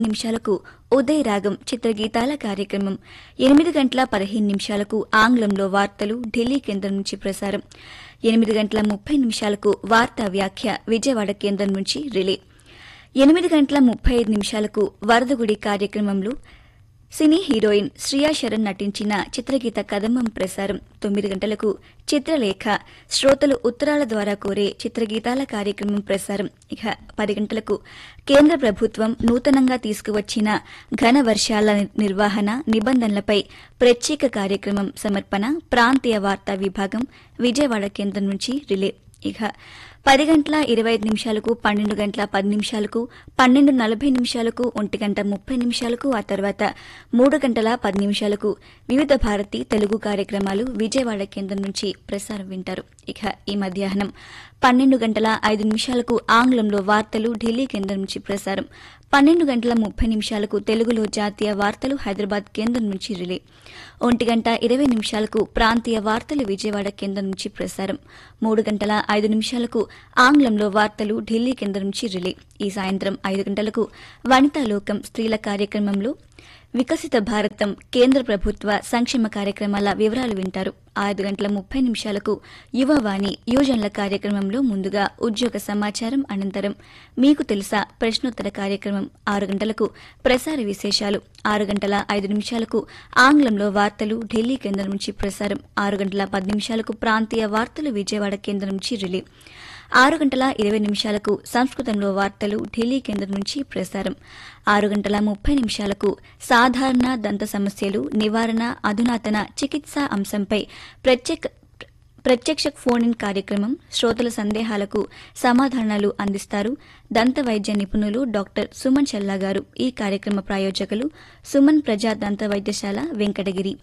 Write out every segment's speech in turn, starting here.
నిమిషాలకు ఉదయ్ రాగం చిత్రగీతాల కార్యక్రమం ఎనిమిది గంటల పదిహేను నిమిషాలకు ఆంగ్లంలో వార్తలు ఢిల్లీ కేంద్రం నుంచి ప్రసారం ఎనిమిది గంటల ముప్పై నిమిషాలకు వార్తా వ్యాఖ్య విజయవాడ కేంద్రం నుంచి రిలే ఎనిమిది గంటల ముప్పై ఐదు నిమిషాలకు వరదగుడి కార్యక్రమంలో సినీ హీరోయిన్ శ్రియా శరణ్ నటించిన చిత్రగీత కదంబం ప్రసారం తొమ్మిది గంటలకు చిత్రలేఖ శ్రోతలు ఉత్తరాల ద్వారా కోరే చిత్రగీతాల కార్యక్రమం ప్రసారం ఇక పది గంటలకు కేంద్ర ప్రభుత్వం నూతనంగా తీసుకువచ్చిన ఘన వర్షాల నిర్వహణ నిబంధనలపై ప్రత్యేక కార్యక్రమం సమర్పణ ప్రాంతీయ వార్తా విభాగం విజయవాడ కేంద్రం నుంచి రిలే ఇక పది గంటల ఇరవై ఐదు నిమిషాలకు పన్నెండు గంటల పది నిమిషాలకు పన్నెండు నలభై నిమిషాలకు ఒంటి గంట ముప్పై నిమిషాలకు ఆ తర్వాత మూడు గంటల పది నిమిషాలకు వివిధ భారతి తెలుగు కార్యక్రమాలు విజయవాడ కేంద్రం నుంచి ప్రసారం వింటారు ఇక ఈ మధ్యాహ్నం పన్నెండు గంటల ఐదు నిమిషాలకు ఆంగ్లంలో వార్తలు ఢిల్లీ కేంద్రం నుంచి ప్రసారం పన్నెండు గంటల ముప్పై నిమిషాలకు తెలుగులో జాతీయ వార్తలు హైదరాబాద్ కేంద్రం నుంచి రిలే ఒంటి గంట ఇరవై నిమిషాలకు ప్రాంతీయ వార్తలు విజయవాడ కేంద్రం నుంచి ప్రసారం మూడు గంటల ఐదు నిమిషాలకు ఆంగ్లంలో వార్తలు ఢిల్లీ కేంద్రం నుంచి రిలే ఈ సాయంత్రం ఐదు గంటలకు వనితా లోకం స్త్రీల కార్యక్రమంలో వికసిత భారతం కేంద్ర ప్రభుత్వ సంక్షేమ కార్యక్రమాల వివరాలు వింటారు ఐదు గంటల ముప్పై నిమిషాలకు యువవాణి యువజనుల కార్యక్రమంలో ముందుగా ఉద్యోగ సమాచారం అనంతరం మీకు తెలుసా ప్రశ్నోత్తర కార్యక్రమం ఆరు గంటలకు ప్రసార విశేషాలు ఆరు గంటల ఐదు నిమిషాలకు ఆంగ్లంలో వార్తలు ఢిల్లీ కేంద్రం నుంచి ప్రసారం ఆరు గంటల పది నిమిషాలకు ప్రాంతీయ వార్తలు విజయవాడ కేంద్రం నుంచి రిలే ఆరు గంటల ఇరవై నిమిషాలకు సంస్కృతంలో వార్తలు ఢిల్లీ కేంద్రం నుంచి ప్రసారం ఆరు గంటల ముప్పై నిమిషాలకు సాధారణ దంత సమస్యలు నివారణ అధునాతన చికిత్సా అంశంపై ప్రత్యేక ప్రత్యక్ష ఫోన్ ఇన్ కార్యక్రమం శ్రోతల సందేహాలకు సమాధానాలు అందిస్తారు దంత వైద్య నిపుణులు డాక్టర్ సుమన్ చెల్లా గారు ఈ కార్యక్రమ ప్రాయోజకులు సుమన్ ప్రజా దంత వైద్యశాల వెంకటగిరి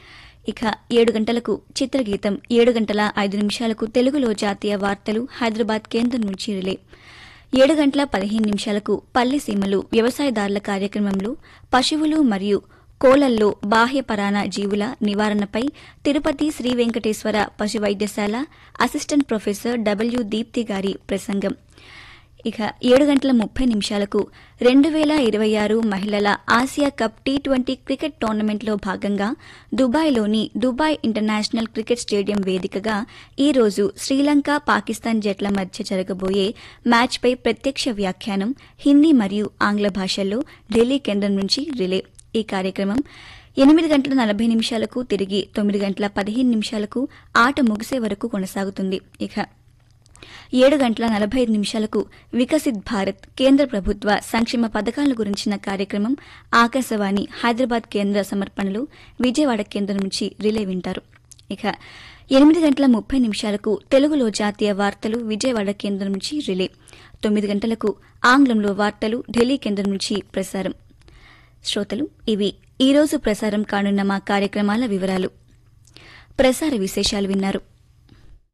ఇక ఏడు గంటలకు చిత్రగీతం ఏడు గంటల ఐదు నిమిషాలకు తెలుగులో జాతీయ వార్తలు హైదరాబాద్ కేంద్రం నుంచి రిలే ఏడు గంటల పదిహేను నిమిషాలకు పల్లె సీమలు వ్యవసాయదారుల కార్యక్రమంలో పశువులు మరియు కోలల్లో బాహ్య పరాణ జీవుల నివారణపై తిరుపతి శ్రీ వెంకటేశ్వర పశు వైద్యశాల అసిస్టెంట్ ప్రొఫెసర్ డబ్ల్యూ దీప్తి గారి ప్రసంగం ఇక ఏడు గంటల ముప్పై నిమిషాలకు రెండు వేల ఇరవై ఆరు మహిళల Asia cup T twenty cricket టోర్నమెంట్లో భాగంగా దుబాయ్లోని దుబాయ్ ఇంటర్నేషనల్ క్రికెట్ స్టేడియం వేదికగా ఈ రోజు శ్రీలంక పాకిస్తాన్ జట్ల మధ్య జరగబోయే మ్యాచ్పై ప్రత్యక్ష వ్యాఖ్యానం హిందీ మరియు ఆంగ్ల భాషల్లో ఢిల్లీ కేంద్రం నుంచి రిలే ఈ కార్యక్రమం ఎనిమిది గంటల నలభై నిమిషాలకు తిరిగి తొమ్మిది గంటల పదిహేను నిమిషాలకు ఆట ముగిసే వరకు కొనసాగుతుంది ఇక ఏడు గంటల నలభై ఐదు నిమిషాలకు వికసిత్ భారత్ కేంద్ర ప్రభుత్వ సంక్షేమ పథకాల గురించిన కార్యక్రమం ఆకాశవాణి హైదరాబాద్ కేంద్ర సమర్పణలు విజయవాడ కేంద్రం నుంచి రిలే వింటారు ఇక ఎనిమిది గంటల ముప్పై నిమిషాలకు తెలుగులో జాతీయ వార్తలు విజయవాడ కేంద్రం నుంచి రిలే తొమ్మిది గంటలకు ఆంగ్లంలో వార్తలు ఢిల్లీ కేంద్రం నుంచి ప్రసారం శ్రోతలు ఇవి ఈ రోజు ప్రసారం కానున్న మా కార్యక్రమాల వివరాలు ప్రసార విశేషాలు విన్నారు